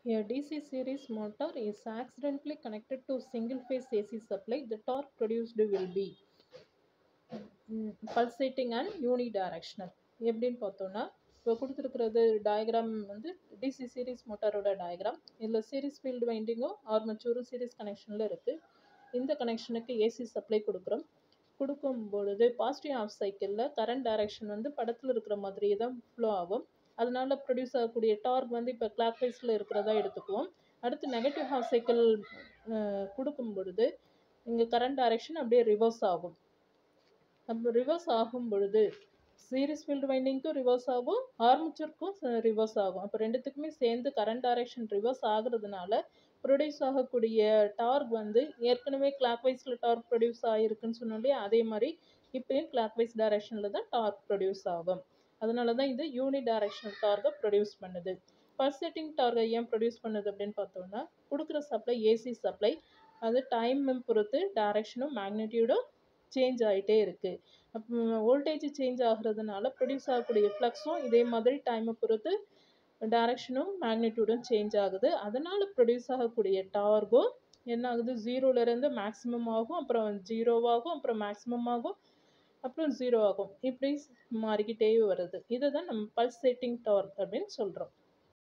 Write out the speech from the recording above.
A DC series motor is accidentally connected to single phase AC supply. The torque produced will be mm, pulsating and unidirectional. எப்படின்னு பார்த்தோம்னா இப்போ கொடுத்துருக்கிறது diagram வந்து DC series மோட்டாரோட diagram இதில் series field வைண்டிங்கும் ஆர்மச்சூரும் சீரிஸ் கனெக்ஷனில் இருக்குது இந்த கனெக்ஷனுக்கு ஏசி சப்ளை கொடுக்குறோம் கொடுக்கும் பொழுது பாசிட்டிவ் ஆஃப் சைக்கிளில் கரண்ட் டைரக்ஷன் வந்து படத்தில் இருக்கிற மாதிரியே தான் ஃப்ளோ ஆகும் அதனால ப்ரொடியூஸ் ஆகக்கூடிய டார்க் வந்து இப்போ கிளாக் வைஸில் இருக்கிறதா எடுத்துக்குவோம் அடுத்து நெகட்டிவ் ஹாஃப் சைக்கிள் கொடுக்கும் பொழுது இங்கே கரண்ட் டைரக்ஷன் அப்படியே ரிவர்ஸ் ஆகும் அப்போ ரிவர்ஸ் ஆகும் பொழுது சீரிஸ் ஃபீல்டு வைண்டிங்க்கும் ரிவர்ஸ் ஆகும் ஆர்மச்சருக்கும் ரிவர்ஸ் ஆகும் அப்போ ரெண்டுத்துக்குமே சேர்ந்து கரண்ட் டைரக்ஷன் ரிவர்ஸ் ஆகுறதுனால ப்ரொடியூஸ் ஆகக்கூடிய டார்க் வந்து ஏற்கனவே கிளாக் வைஸில் டார்க் ப்ரொடியூஸ் ஆகிருக்குன்னு சொன்னோம் இல்லையா அதே மாதிரி இப்போயும் கிளாக் வைஸ் டைரக்ஷனில் தான் டார்க் ப்ரொடியூஸ் ஆகும் அதனால தான் இது யூனி டைரக்ஷனல் டார்கை ப்ரொடியூஸ் பண்ணுது பல்சேட்டிங் டார்கை ஏன் ப்ரொடியூஸ் பண்ணுது அப்படின்னு பார்த்தோம்னா கொடுக்குற சப்ளை ஏசி சப்ளை அது டைம் பொறுத்து டைரக்ஷனும் மேக்னெட்டியூடும் சேஞ்ச் ஆகிட்டே இருக்குது அப்போ வோல்டேஜ் சேஞ்ச் ஆகுறதுனால ப்ரொடியூஸ் ஆகக்கூடிய ஃப்ளக்ஸும் இதே மாதிரி டைமை பொறுத்து டைரக்ஷனும் மேக்னிடியூடும் சேஞ்ச் ஆகுது அதனால் ப்ரொடியூஸ் ஆகக்கூடிய டார்கும் என்ன ஆகுது ஜீரோலேருந்து மேக்ஸிமம் ஆகும் அப்புறம் ஜீரோவாகும் அப்புறம் மேக்ஸிமம் ஆகும் அப்புறம் ஜீரோ ஆகும் இப்படி மாறிக்கிட்டே வருது இதை தான் நம்ம பல்சேட்டிங் டார்க் அப்படின்னு சொல்கிறோம்